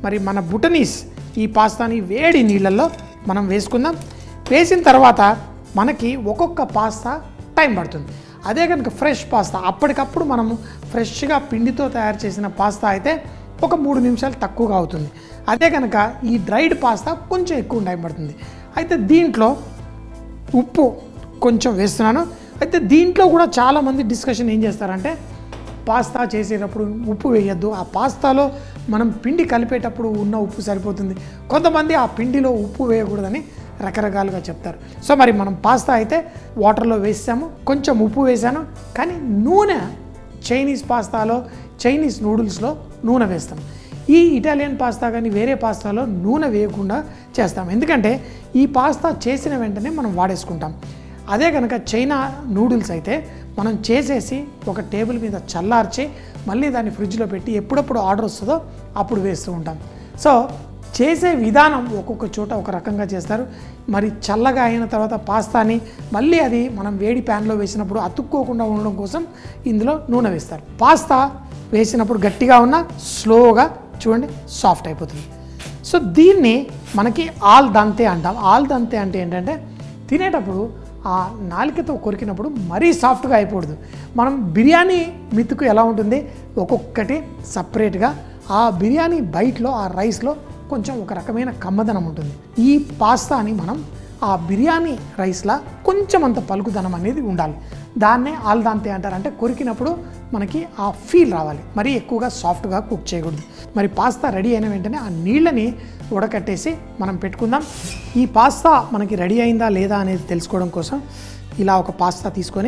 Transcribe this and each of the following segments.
మరి మన బుటనీస్ ఈ పాస్తాని వేడి నీళ్ళల్లో మనం వేసుకుందాం వేసిన తర్వాత మనకి ఒక్కొక్క పాస్తా టైం పడుతుంది అదే కనుక ఫ్రెష్ పాస్తా అప్పటికప్పుడు మనము ఫ్రెష్గా పిండితో తయారు చేసిన పాస్తా అయితే ఒక మూడు నిమిషాలు తక్కువగా అవుతుంది అదే కనుక ఈ డ్రైడ్ పాస్తా కొంచెం ఎక్కువ టైం పడుతుంది అయితే దీంట్లో ఉప్పు కొంచెం వేస్తున్నాను అయితే దీంట్లో కూడా చాలామంది డిస్కషన్ ఏం చేస్తారంటే పాస్తా చేసేటప్పుడు ఉప్పు వేయొద్దు ఆ పాస్తాలో మనం పిండి కలిపేటప్పుడు ఉన్న ఉప్పు సరిపోతుంది కొంతమంది ఆ పిండిలో ఉప్పు వేయకూడదని రకరకాలుగా చెప్తారు సో మరి మనం పాస్తా అయితే వాటర్లో వేసాము కొంచెం ఉప్పు వేసాను కానీ నూనె చైనీస్ పాస్తాలో చైనీస్ నూడిల్స్లో నూనె వేస్తాం ఈ ఇటాలియన్ పాస్తా కానీ వేరే పాస్తాలో నూనె వేయకుండా చేస్తాం ఎందుకంటే ఈ పాస్తా చేసిన వెంటనే మనం వాడేసుకుంటాం అదే కనుక చైనా నూడిల్స్ అయితే మనం చేసేసి ఒక టేబుల్ మీద చల్లార్చి మళ్ళీ దాన్ని ఫ్రిడ్జ్లో పెట్టి ఎప్పుడప్పుడు ఆర్డర్ వస్తుందో అప్పుడు వేస్తూ ఉంటాం సో చేసే విధానం ఒక్కొక్క చోట ఒక రకంగా చేస్తారు మరి చల్లగా అయిన తర్వాత పాస్తాని మళ్ళీ అది మనం వేడి ప్యాన్లో వేసినప్పుడు అతుక్కోకుండా ఉండడం కోసం ఇందులో నూనె వేస్తారు పాస్తా వేసినప్పుడు గట్టిగా ఉన్న స్లోగా చూడండి సాఫ్ట్ అయిపోతుంది సో దీన్ని మనకి ఆల్ దంతే అంటాం ఆల్ దంతే అంటే ఏంటంటే తినేటప్పుడు ఆ నాలికతో కొరికినప్పుడు మరీ సాఫ్ట్గా అయిపోకూడదు మనం బిర్యానీ మితుకు ఎలా ఉంటుంది ఒక్కొక్కటి సపరేట్గా ఆ బిర్యానీ బయటలో ఆ రైస్లో కొంచెం ఒక రకమైన కమ్మదనం ఉంటుంది ఈ పాస్తాని మనం ఆ బిర్యానీ రైస్లా కొంచెం అంత పలుకుదనం అనేది ఉండాలి దాన్నే ఆల్దాంతే అంటారు అంటే కొరికినప్పుడు మనకి ఆ ఫీల్ రావాలి మరీ ఎక్కువగా సాఫ్ట్గా కుక్ చేయకూడదు మరి పాస్తా రెడీ అయిన వెంటనే ఆ నీళ్ళని ఉడకట్టేసి మనం పెట్టుకుందాం ఈ పాస్తా మనకి రెడీ అయిందా లేదా అనేది తెలుసుకోవడం కోసం ఇలా ఒక పాస్తా తీసుకొని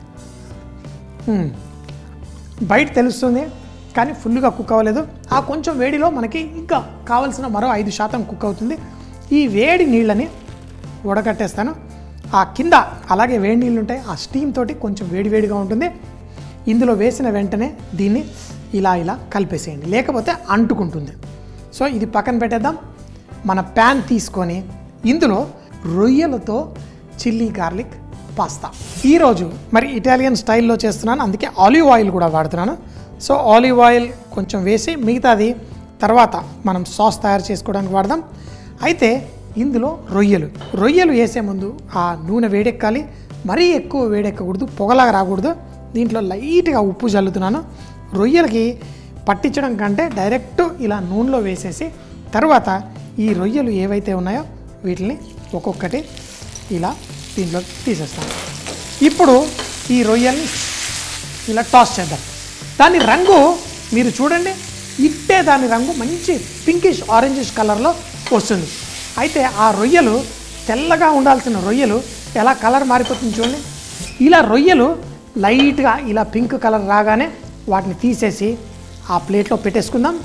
మ్మ్. బయట తెలుస్తుంది కానీ ఫుల్గా కుక్ అవ్వలేదు ఆ కొంచెం వేడిలో మనకి ఇంకా కావలసిన మరో ఐదు శాతం కుక్ అవుతుంది ఈ వేడి నీళ్ళని ఉడకట్టేస్తాను ఆ కింద అలాగే వేడి నీళ్ళు ఉంటాయి ఆ స్టీమ్ తోటి కొంచెం వేడివేడిగా ఉంటుంది ఇందులో వేసిన వెంటనే దీన్ని ఇలా ఇలా కలిపేసేయండి లేకపోతే అంటుకుంటుంది సో ఇది పక్కన పెట్టేద్దాం మన ప్యాన్ తీసుకొని ఇందులో రొయ్యలతో చిల్లీ గార్లిక్ పాస్తా ఈరోజు మరి ఇటాలియన్ స్టైల్లో చేస్తున్నాను అందుకే ఆలివ్ ఆయిల్ కూడా వాడుతున్నాను సో ఆలివ్ ఆయిల్ కొంచెం వేసి మిగతాది తర్వాత మనం సాస్ తయారు చేసుకోవడానికి వాడదాం అయితే ఇందులో రొయ్యలు రొయ్యలు వేసే ముందు ఆ నూనె వేడెక్కాలి మరీ ఎక్కువ వేడెక్కకూడదు పొగలాగా రాకూడదు దీంట్లో లైట్గా ఉప్పు చల్లుతున్నాను రొయ్యలకి పట్టించడం కంటే డైరెక్ట్ ఇలా నూనెలో వేసేసి తర్వాత ఈ రొయ్యలు ఏవైతే ఉన్నాయో వీటిని ఒక్కొక్కటి ఇలా దీంట్లో తీసేస్తాను ఇప్పుడు ఈ రొయ్యల్ని ఇలా టాస్ చేద్దాం దాని రంగు మీరు చూడండి ఇట్టే దాని రంగు మంచి పింకిష్ ఆరెంజిష్ కలర్లో వస్తుంది అయితే ఆ రొయ్యలు తెల్లగా ఉండాల్సిన రొయ్యలు ఎలా కలర్ మారిపోతుంది చూడండి ఇలా రొయ్యలు లైట్గా ఇలా పింక్ కలర్ రాగానే వాటిని తీసేసి ఆ ప్లేట్లో పెట్టేసుకుందాం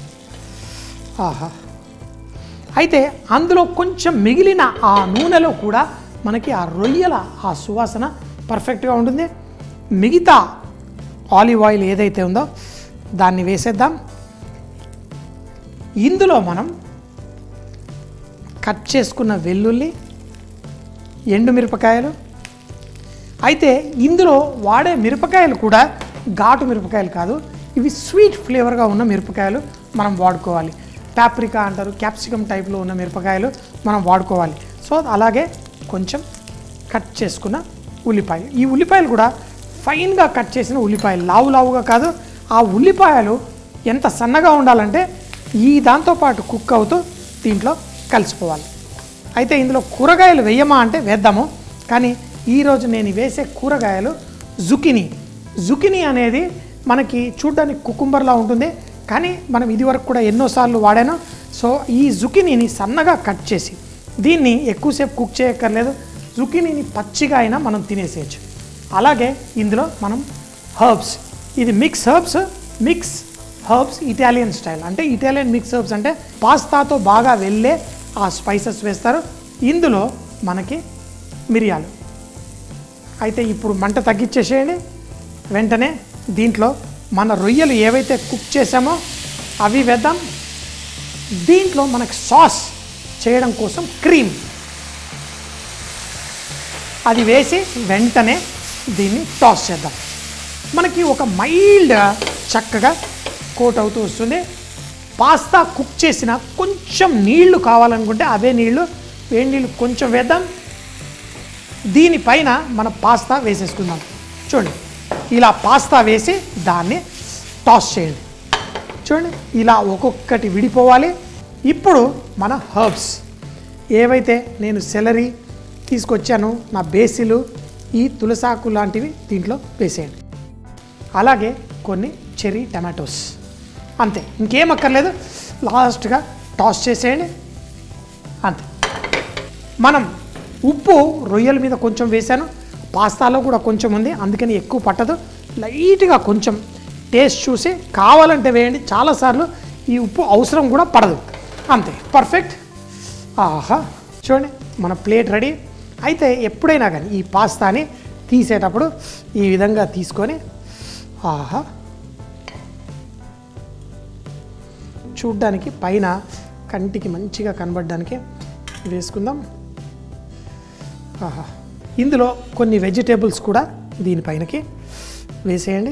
ఆహా అయితే అందులో కొంచెం మిగిలిన ఆ నూనెలో కూడా మనకి ఆ రొయ్యల ఆ సువాసన పర్ఫెక్ట్గా ఉంటుంది మిగతా ఆలివ్ ఆయిల్ ఏదైతే ఉందో దాన్ని వేసేద్దాం ఇందులో మనం కట్ చేసుకున్న వెల్లుల్లి ఎండు మిరపకాయలు అయితే ఇందులో వాడే మిరపకాయలు కూడా ఘాటు మిరపకాయలు కాదు ఇవి స్వీట్ ఫ్లేవర్గా ఉన్న మిరపకాయలు మనం వాడుకోవాలి పాప్రికా అంటారు క్యాప్సికమ్ టైప్లో ఉన్న మిరపకాయలు మనం వాడుకోవాలి సో అలాగే కొంచెం కట్ చేసుకున్న ఉల్లిపాయ ఈ ఉల్లిపాయలు కూడా ఫైన్గా కట్ చేసిన ఉల్లిపాయలు లావు లావుగా కాదు ఆ ఉల్లిపాయలు ఎంత సన్నగా ఉండాలంటే ఈ దాంతోపాటు కుక్ అవుతూ దీంట్లో కలిసిపోవాలి అయితే ఇందులో కూరగాయలు వేయమా అంటే వేద్దాము కానీ ఈరోజు నేను వేసే కూరగాయలు జుకినీ జుకినీ అనేది మనకి చూడ్డానికి కుకుంబర్లా ఉంటుంది కానీ మనం ఇదివరకు కూడా ఎన్నోసార్లు వాడాను సో ఈ జుకినీని సన్నగా కట్ చేసి దీన్ని ఎక్కువసేపు కుక్ చేయక్కర్లేదు జుకినీని పచ్చిగా అయినా మనం తినేసేయచ్చు అలాగే ఇందులో మనం హర్బ్స్ ఇది mix herbs mix herbs Italian style అంటే ఇటాలియన్ మిక్స్ హర్బ్స్ అంటే పాస్తాతో బాగా వెళ్ళే ఆ స్పైసెస్ వేస్తారు ఇందులో మనకి మిరియాలు అయితే ఇప్పుడు మంట తగ్గించేసేయండి వెంటనే దీంట్లో మన రొయ్యలు ఏవైతే కుక్ చేసామో అవి వేద్దాం దీంట్లో మనకు సాస్ చేయడం కోసం క్రీమ్ అది వేసి వెంటనే దీన్ని టాస్ చేద్దాం మనకి ఒక మైల్డ్ చక్కగా కోట్ అవుతూ వస్తుంది పాస్తా కుక్ చేసిన కొంచెం నీళ్లు కావాలనుకుంటే అవే నీళ్లు వేడి నీళ్ళు కొంచెం వేద్దాం దీనిపైన మన పాస్తా వేసేసుకుందాం చూడండి ఇలా పాస్తా వేసి దాన్ని టాస్ చేయండి చూడండి ఇలా ఒక్కొక్కటి విడిపోవాలి ఇప్పుడు మన హర్బ్స్ ఏవైతే నేను సెలరీ తీసుకొచ్చానో నా బేసిలు ఈ తులసాకు లాంటివి దీంట్లో వేసేయండి అలాగే కొన్ని చెరీ టమాటోస్ అంతే ఇంకేం అక్కర్లేదు లాస్ట్గా టాస్ చేసేయండి అంతే మనం ఉప్పు రొయ్యల మీద కొంచెం వేశాను పాస్తాలో కూడా కొంచెం ఉంది అందుకని ఎక్కువ పట్టదు లైట్గా కొంచెం టేస్ట్ చూసి కావాలంటే వేయండి చాలాసార్లు ఈ ఉప్పు అవసరం కూడా పడదు అంతే పర్ఫెక్ట్ ఆహా చూడండి మన ప్లేట్ రెడీ అయితే ఎప్పుడైనా కానీ ఈ పాస్తాని తీసేటప్పుడు ఈ విధంగా తీసుకొని ఆహా చూడ్డానికి పైన కంటికి మంచిగా కనబడడానికి వేసుకుందాం ఆహా ఇందులో కొన్ని వెజిటేబుల్స్ కూడా దీనిపైనకి వేసేయండి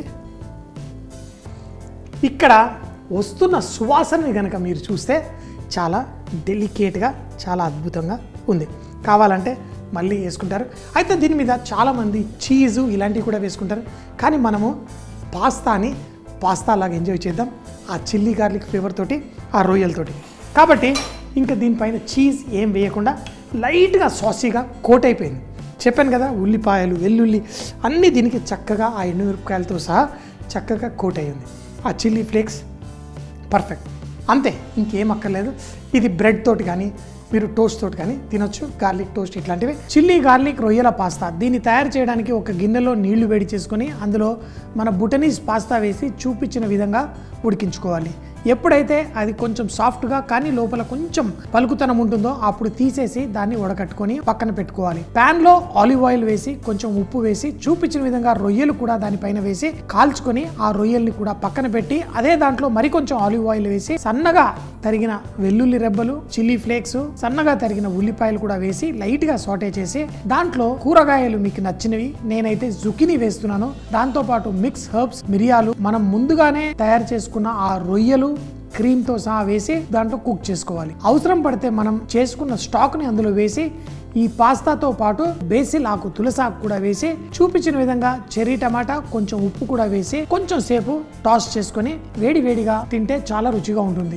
ఇక్కడ వస్తున్న సువాసనని కనుక మీరు చూస్తే చాలా డెలికేట్గా చాలా అద్భుతంగా ఉంది కావాలంటే మళ్ళీ వేసుకుంటారు అయితే దీని మీద చాలామంది చీజు ఇలాంటివి కూడా వేసుకుంటారు కానీ మనము పాస్తాని పాస్తా లాగా ఎంజాయ్ చేద్దాం ఆ చిల్లీ గార్లిక్ ఫ్లేవర్ తోటి ఆ రొయ్యలతోటి కాబట్టి ఇంకా దీనిపైన చీజ్ ఏం వేయకుండా లైట్గా సాసీగా కోట్ అయిపోయింది చెప్పాను కదా ఉల్లిపాయలు వెల్లుల్లి అన్నీ దీనికి చక్కగా ఆ ఎండుమిరపకాయలతో సహా చక్కగా కోట్ అయ్యింది ఆ చిల్లీ ఫ్లేక్స్ పర్ఫెక్ట్ అంతే ఇంకేం అక్కర్లేదు ఇది బ్రెడ్ తోటి కానీ మీరు టోస్ట్ తోటి కానీ తినొచ్చు గార్లిక్ టోస్ట్ ఇట్లాంటివి చిల్లీ గార్లిక్ రొయ్యల పాస్తా దీన్ని తయారు చేయడానికి ఒక గిన్నెలో నీళ్లు వేడి చేసుకొని అందులో మన బుటనీస్ పాస్తా వేసి చూపించిన విధంగా ఉడికించుకోవాలి ఎప్పుడైతే అది కొంచెం సాఫ్ట్గా కానీ లోపల కొంచెం పలుకుతనం ఉంటుందో అప్పుడు తీసేసి దాన్ని ఉడకట్టుకొని పక్కన పెట్టుకోవాలి Pan లో ఆలివ్ ఆయిల్ వేసి కొంచెం ఉప్పు వేసి చూపించిన విధంగా రొయ్యలు కూడా దానిపైన వేసి కాల్చుకొని ఆ రొయ్యల్ని కూడా పక్కన పెట్టి అదే దాంట్లో మరికొంచెం ఆలివ్ ఆయిల్ వేసి సన్నగా తరిగిన వెల్లుల్లి రెబ్బలు చిల్లీ ఫ్లేక్స్ సన్నగా తరిగిన ఉల్లిపాయలు కూడా వేసి లైట్ గా సాటే చేసి దాంట్లో కూరగాయలు మీకు నచ్చినవి నేనైతే జుకిని వేస్తున్నాను దాంతో పాటు మిక్స్ హర్బ్స్ మిరియాలు మనం ముందుగానే తయారు చేసుకున్న ఆ రొయ్యలు క్రీమ్ తో సహా వేసి దాంట్లో కుక్ చేసుకోవాలి అవసరం పడితే మనం చేసుకున్న స్టాక్ ని అందులో వేసి ఈ పాస్తాతో పాటు బేసిల్ ఆకు తులసాకు కూడా వేసి చూపించిన విధంగా చెర్రీ టమాటా కొంచెం ఉప్పు కూడా వేసి కొంచెం సేపు టాస్ చేసుకొని వేడి వేడిగా తింటే చాలా రుచిగా ఉంటుంది